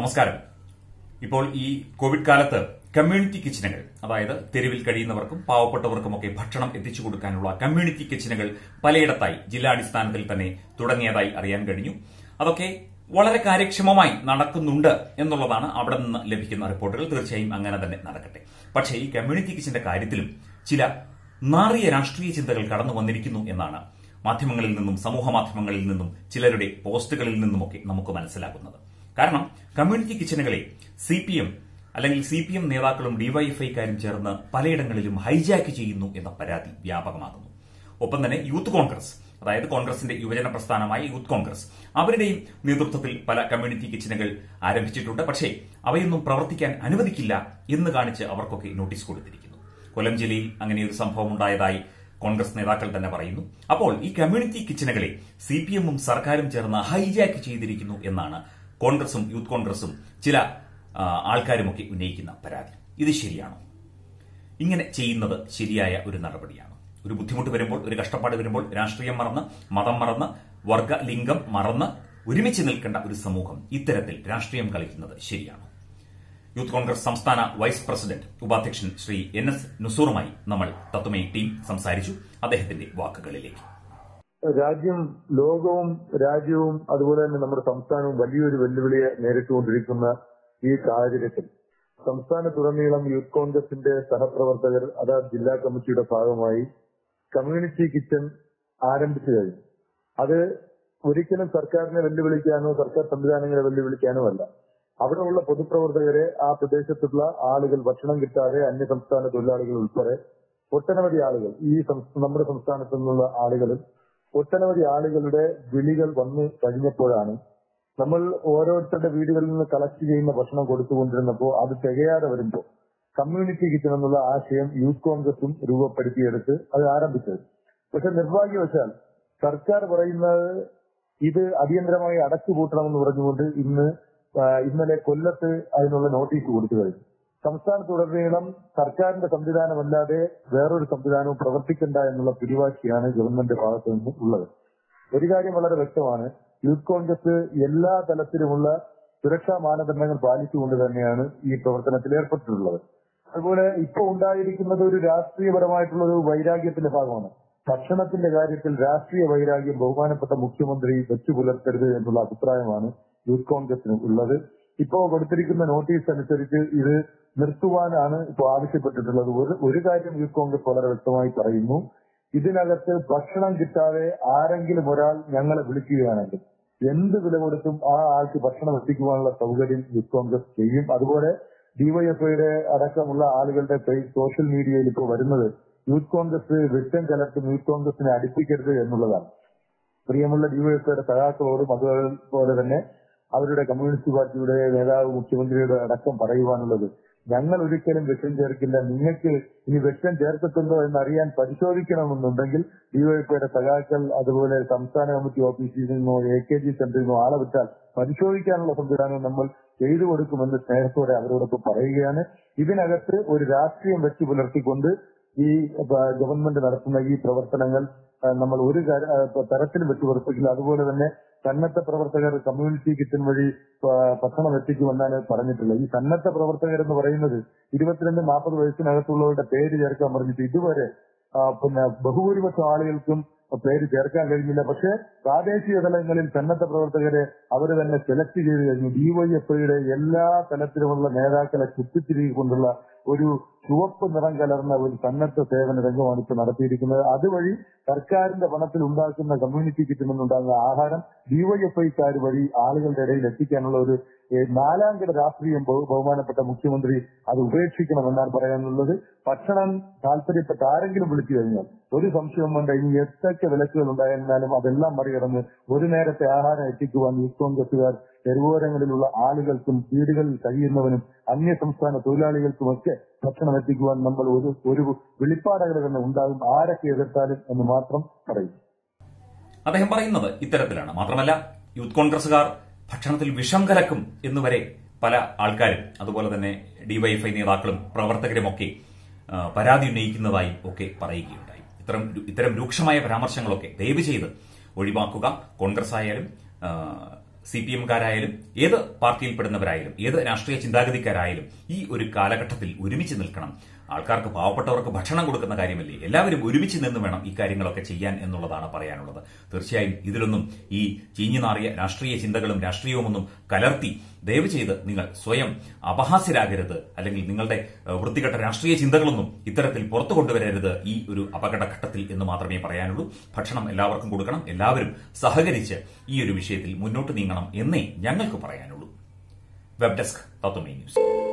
നമസ്കാരം ഇപ്പോൾ ഈ കോവിഡ് കാലത്ത് കമ്മ്യൂണിറ്റി കിച്ചനുകൾ അതായത് തെരുവിൽ കഴിയുന്നവർക്കും പാവപ്പെട്ടവർക്കുമൊക്കെ ഭക്ഷണം എത്തിച്ചു കൊടുക്കാനുള്ള കമ്മ്യൂണിറ്റി കിച്ചനുകൾ പലയിടത്തായി ജില്ലാടിസ്ഥാനത്തിൽ തന്നെ തുടങ്ങിയതായി അറിയാൻ കഴിഞ്ഞു അതൊക്കെ വളരെ കാര്യക്ഷമമായി നടക്കുന്നുണ്ട് എന്നുള്ളതാണ് അവിടെ നിന്ന് ലഭിക്കുന്ന റിപ്പോർട്ടുകൾ തീർച്ചയായും അങ്ങനെ തന്നെ നടക്കട്ടെ പക്ഷേ ഈ കമ്മ്യൂണിറ്റി കിച്ചന്റെ കാര്യത്തിലും ചില നാറിയ രാഷ്ട്രീയ ചിന്തകൾ കടന്നു വന്നിരിക്കുന്നു എന്നാണ് മാധ്യമങ്ങളിൽ നിന്നും സമൂഹ മാധ്യമങ്ങളിൽ നിന്നും ചിലരുടെ പോസ്റ്റുകളിൽ നിന്നുമൊക്കെ നമുക്ക് മനസ്സിലാകുന്നത് കാരണം കമ്മ്യൂണിറ്റി കിച്ചനുകളെ സി പി എം അല്ലെങ്കിൽ സി പി എം നേതാക്കളും ഡിവൈഎഫ്ഐക്കാരും ചേർന്ന് പലയിടങ്ങളിലും ഹൈജാക്ക് ചെയ്യുന്നു എന്ന പരാതി വ്യാപകമാകുന്നു ഒപ്പം തന്നെ യൂത്ത് കോൺഗ്രസ് അതായത് കോൺഗ്രസിന്റെ യുവജന പ്രസ്ഥാനമായ യൂത്ത് കോൺഗ്രസ് അവരുടെയും നേതൃത്വത്തിൽ പല കമ്മ്യൂണിറ്റി കിച്ചനുകൾ ആരംഭിച്ചിട്ടുണ്ട് പക്ഷേ അവയൊന്നും പ്രവർത്തിക്കാൻ അനുവദിക്കില്ല എന്ന് കാണിച്ച് അവർക്കൊക്കെ നോട്ടീസ് കൊടുത്തിരിക്കുന്നു കൊല്ലം ജില്ലയിൽ അങ്ങനെ ഒരു സംഭവം ഉണ്ടായതായി കോൺഗ്രസ് നേതാക്കൾ തന്നെ പറയുന്നു അപ്പോൾ ഈ കമ്മ്യൂണിറ്റി കിച്ചനുകളെ സി പി എമ്മും സർക്കാരും ചേർന്ന് ഹൈജാക്ക് ചെയ്തിരിക്കുന്നു എന്നാണ് കോൺഗ്രസും യൂത്ത് കോൺഗ്രസും ചില ആ, ആൾക്കാരുമൊക്കെ ഉന്നയിക്കുന്ന പരാതി ഇത് ശരിയാണോ ഇങ്ങനെ ചെയ്യുന്നത് ശരിയായ ഒരു നടപടിയാണ് ഒരു ബുദ്ധിമുട്ട് വരുമ്പോൾ ഒരു കഷ്ടപ്പാട് വരുമ്പോൾ രാഷ്ട്രീയം മറന്ന് മതം മറന്ന് വർഗ ലിംഗം മറന്ന് ഒരുമിച്ച് നിൽക്കേണ്ട ഒരു സമൂഹം ഇത്തരത്തിൽ രാഷ്ട്രീയം കളിക്കുന്നത് ശരിയാണോ യൂത്ത് കോൺഗ്രസ് സംസ്ഥാന വൈസ് പ്രസിഡന്റ് ഉപാധ്യക്ഷൻ ശ്രീ എൻ എസ് നുസൂറുമായി നമ്മൾ തത്വമയി ടീം സംസാരിച്ചു അദ്ദേഹത്തിന്റെ വാക്കുകളിലേക്ക് രാജ്യം ലോകവും രാജ്യവും അതുപോലെ തന്നെ നമ്മുടെ സംസ്ഥാനവും വലിയൊരു വെല്ലുവിളിയെ നേരിട്ടുകൊണ്ടിരിക്കുന്ന ഈ സാഹചര്യത്തിൽ സംസ്ഥാനത്തുടനീളം യൂത്ത് കോൺഗ്രസിന്റെ സഹപ്രവർത്തകർ അതാത് ജില്ലാ കമ്മിറ്റിയുടെ ഭാഗമായി കമ്മ്യൂണിറ്റി കിച്ചൺ ആരംഭിച്ചു കഴിഞ്ഞു അത് ഒരിക്കലും സർക്കാരിനെ വെല്ലുവിളിക്കാനോ സർക്കാർ സംവിധാനങ്ങളെ വെല്ലുവിളിക്കാനോ അല്ല അവിടെയുള്ള പൊതുപ്രവർത്തകരെ ആ പ്രദേശത്തുള്ള ആളുകൾ ഭക്ഷണം കിട്ടാതെ അന്യ സംസ്ഥാന തൊഴിലാളികൾ ഉൾപ്പെടെ ഒട്ടനവധി ആളുകൾ ഈ സംസ്ഥ- നമ്മുടെ സംസ്ഥാനത്തു നിന്നുള്ള ആളുകളും ഒട്ടനവധി ആളുകളുടെ വിളികൾ വന്നു കഴിഞ്ഞപ്പോഴാണ് നമ്മൾ ഓരോരുത്തരുടെ വീടുകളിൽ നിന്ന് കളക്ട് ചെയ്യുന്ന ഭക്ഷണം കൊടുത്തുകൊണ്ടിരുന്നപ്പോൾ അത് തികയാതെ വരുമ്പോൾ കമ്മ്യൂണിറ്റി കിച്ചൺ എന്നുള്ള ആശയം യൂത്ത് കോൺഗ്രസും രൂപപ്പെടുത്തിയെടുത്ത് അത് ആരംഭിച്ചത് പക്ഷെ നിർഭാഗ്യവശാൽ സർക്കാർ പറയുന്നത് ഇത് അടിയന്തരമായി അടച്ചുപൂട്ടണമെന്ന് പറഞ്ഞുകൊണ്ട് ഇന്ന് ആ, ഇന്നലെ കൊല്ലത്ത് അതിനുള്ള നോട്ടീസ് കൊടുത്തു കഴിഞ്ഞു സംസ്ഥാനത്തുടനീളം സർക്കാരിന്റെ സംവിധാനമല്ലാതെ വേറൊരു സംവിധാനവും പ്രവർത്തിക്കണ്ട എന്നുള്ള പിടിവാശിയാണ് ഗവൺമെന്റ് ഭാഗത്തു നിന്ന് ഉള്ളത് ഒരു കാര്യം വളരെ വ്യക്തമാണ് യൂത്ത് കോൺഗ്രസ് എല്ലാ തലത്തിലുമുള്ള സുരക്ഷാ മാനദണ്ഡങ്ങൾ പാലിച്ചുകൊണ്ട് തന്നെയാണ് ഈ പ്രവർത്തനത്തിൽ ഏർപ്പെട്ടിട്ടുള്ളത് അതുപോലെ ഇപ്പൊ ഉണ്ടായിരിക്കുന്നത് ഒരു രാഷ്ട്രീയപരമായിട്ടുള്ള ഒരു വൈരാഗ്യത്തിന്റെ ഭാഗമാണ് ഭക്ഷണത്തിന്റെ കാര്യത്തിൽ രാഷ്ട്രീയ വൈരാഗ്യം ബഹുമാനപ്പെട്ട മുഖ്യമന്ത്രി വെച്ചു പുലർത്തരുത് എന്നുള്ള അഭിപ്രായമാണ് യൂത്ത് കോൺഗ്രസിന് ഉള്ളത് ഇപ്പോ കൊടുത്തിരിക്കുന്ന നോട്ടീസ് അനുസരിച്ച് ഇത് നിർത്തുവാനാണ് ഇപ്പോൾ ആവശ്യപ്പെട്ടിട്ടുള്ളത് ഒരു ഒരു കാര്യം യൂത്ത് കോൺഗ്രസ് വളരെ വ്യക്തമായി പറയുന്നു ഇതിനകത്ത് ഭക്ഷണം കിട്ടാതെ ആരെങ്കിലും ഒരാൾ ഞങ്ങളെ വിളിക്കുകയാണെങ്കിൽ എന്ത് വില കൊടുത്തും ആ ആൾക്ക് ഭക്ഷണം എത്തിക്കുവാനുള്ള സൗകര്യം യൂത്ത് കോൺഗ്രസ് ചെയ്യും അതുപോലെ ഡിവൈഎഫ്ഐയുടെ അടക്കമുള്ള ആളുകളുടെ പേജ് സോഷ്യൽ മീഡിയയിൽ ഇപ്പോൾ വരുന്നത് യൂത്ത് കോൺഗ്രസ് വെറ്റം കലർത്തും യൂത്ത് കോൺഗ്രസിനെ അടുപ്പിക്കരുത് എന്നുള്ളതാണ് പ്രിയമുള്ള ഡിവൈഎഫ്ഐയുടെ സഹാക്കളോടും അതുപോലെ തന്നെ അവരുടെ കമ്മ്യൂണിസ്റ്റ് പാർട്ടിയുടെ നേതാവ് മുഖ്യമന്ത്രിയുടെ അടക്കം പറയുവാനുള്ളത് ഞങ്ങൾ ഒരിക്കലും വിഷം ചേർക്കില്ല നിങ്ങൾക്ക് ഇനി വിഷം ചേർത്തിട്ടുണ്ടോ എന്ന് അറിയാൻ പരിശോധിക്കണമെന്നുണ്ടെങ്കിൽ ഡിവൈഎഫ്ഐയുടെ സഖാക്കൾ അതുപോലെ സംസ്ഥാന കമ്മിറ്റി ഓഫീസിൽ നിന്നോ എ കെ ജി സെന്ററിൽ നിന്നോ ആളെ വിട്ടാൽ പരിശോധിക്കാനുള്ള സംവിധാനം നമ്മൾ ചെയ്തു കൊടുക്കുമെന്ന് സ്നേഹത്തോടെ അവരോടൊപ്പം പറയുകയാണ് ഇതിനകത്ത് ഒരു രാഷ്ട്രീയം വെച്ച് പുലർത്തിക്കൊണ്ട് ഈ ബ- ഗവൺമെന്റ് നടത്തുന്ന ഈ പ്രവർത്തനങ്ങൾ ആ, നമ്മൾ ഒരു കാര- ആ, തരത്തിലും വെച്ചുപുറപ്പിക്കില്ല അതുപോലെ തന്നെ സന്നദ്ധ പ്രവർത്തകർ കമ്മ്യൂണിറ്റി കിച്ചൺ വഴി ആ, ഭക്ഷണം എത്തിക്കുമെന്നാണ് പറഞ്ഞിട്ടുള്ളത് ഈ സന്നദ്ധ പ്രവർത്തകർ എന്ന് പറയുന്നത് ഇരുപത്തിരണ്ട് നാൽപ്പത് വയസ്സിനകത്തുള്ളവരുടെ പേര് ചേർക്കാൻ പറഞ്ഞിട്ട് ഇതുവരെ ആ, പിന്നെ ബഹുഭൂരിപക്ഷം ആളുകൾക്കും പേര് ചേർക്കാൻ കഴിഞ്ഞില്ല പക്ഷേ പ്രാദേശിക തലങ്ങളിൽ സന്നദ്ധ പ്രവർത്തകരെ അവർ തന്നെ സെലക്ട് ചെയ്ത് കഴിഞ്ഞു ഡിവൈഎഫ്ഐയുടെ എല്ലാ തലത്തിലുമുള്ള നേതാക്കളെ കുത്തിത്തിരികൊണ്ടുള്ള ഒരു ചുവപ്പ് നിറം കലർന്ന ഒരു സന്നദ്ധ സേവന രംഗമാണ് ഇപ്പോൾ നടത്തിയിരിക്കുന്നത് അതുവഴി സർക്കാരിന്റെ പണത്തിൽ ഉണ്ടാക്കുന്ന കമ്മ്യൂണിറ്റി കിറ്റിൽ നിന്നുണ്ടാകുന്ന ആഹാരം ഡിവൈഎഫ്ഐക്കാർ വഴി ആളുകളുടെ ഇടയിൽ എത്തിക്കാനുള്ള ഒരു ഏഹ്, നാലാംകിട രാഷ്ട്രീയം ബഹു- ബഹുമാനപ്പെട്ട മുഖ്യമന്ത്രി അത് ഉപേക്ഷിക്കണമെന്നാണ് പറയാനുള്ളത് ഭക്ഷണം താല്പര്യപ്പെട്ട ആരെങ്കിലും വിളിച്ചു കഴിഞ്ഞാൽ ഒരു സംശയം വേണ്ട ഇനി എത്രയൊക്കെ വിലക്കുകൾ ഉണ്ടായിരുന്നാലും അതെല്ലാം മറികടന്ന് ഒരു നേരത്തെ ആഹാരം എത്തിക്കുവാൻ യൂത്ത് കോൺഗ്രസുകാർ തെരുവോരങ്ങളിലുള്ള ആളുകൾക്കും വീടുകളിൽ കഴിയുന്നവനും അന്യ സംസ്ഥാന തൊഴിലാളികൾക്കുമൊക്കെ ഭക്ഷണം എത്തിക്കുവാൻ നമ്മൾ ഒരു ഒരു വെളിപ്പാടുകൾ തന്നെ ഉണ്ടാകും ആരൊക്കെ എതിർത്താലും എന്ന് മാത്രം പറയും അദ്ദേഹം പറയുന്നത് ഇത്തരത്തിലാണ് മാത്രമല്ല യൂത്ത് കോൺഗ്രസുകാർ ഭക്ഷണത്തിൽ വിഷം കലക്കും എന്നുവരെ പല ആൾക്കാരും അതുപോലെ തന്നെ ഡിവൈഎഫ്ഐ നേതാക്കളും പ്രവർത്തകരുമൊക്കെ ആ, പരാതി ഉന്നയിക്കുന്നതായും ഒക്കെ പറയുകയുണ്ടായി ഇത്തരം ഇത്തരം രൂക്ഷമായ പരാമർശങ്ങളൊക്കെ ദയവ് ചെയ്ത് ഒഴിവാക്കുക കോൺഗ്രസ് ആയാലും ആ, സി പി എംകാരായാലും ഏത് പാർട്ടിയിൽപ്പെടുന്നവരായാലും ഏത് രാഷ്ട്രീയ ചിന്താഗതിക്കാരായാലും ഈ ഒരു കാലഘട്ടത്തിൽ ഒരുമിച്ച് നിൽക്കണം ആൾക്കാർക്ക് പാവപ്പെട്ടവർക്ക് ഭക്ഷണം കൊടുക്കുന്ന കാര്യമല്ലേ എല്ലാവരും ഒരുമിച്ച് നിന്ന് വേണം ഈ കാര്യങ്ങളൊക്കെ ചെയ്യാൻ എന്നുള്ളതാണ് പറയാനുള്ളത് തീർച്ചയായും ഇതിലൊന്നും ഈ ചീഞ്ഞുനാറിയ രാഷ്ട്രീയ ചിന്തകളും രാഷ്ട്രീയവുമൊന്നും കലർത്തി ദയവ് ചെയ്ത് നിങ്ങൾ സ്വയം അപഹാസ്യരാകരുത് അല്ലെങ്കിൽ നിങ്ങളുടെ ഏഹ്, വൃത്തികെട്ട രാഷ്ട്രീയ ചിന്തകളൊന്നും ഇത്തരത്തിൽ പുറത്തു കൊണ്ടുവരരുത് ഈ ഒരു അപകടഘട്ടത്തിൽ എന്ന് മാത്രമേ പറയാനുള്ളൂ ഭക്ഷണം എല്ലാവർക്കും കൊടുക്കണം എല്ലാവരും സഹകരിച്ച് ഈ ഒരു വിഷയത്തിൽ മുന്നോട്ട് നീങ്ങണം എന്നേ ഞങ്ങൾക്ക് പറയാനുള്ളൂ വെബ് ഡെസ്ക് തത്വമേ ന്യൂസ്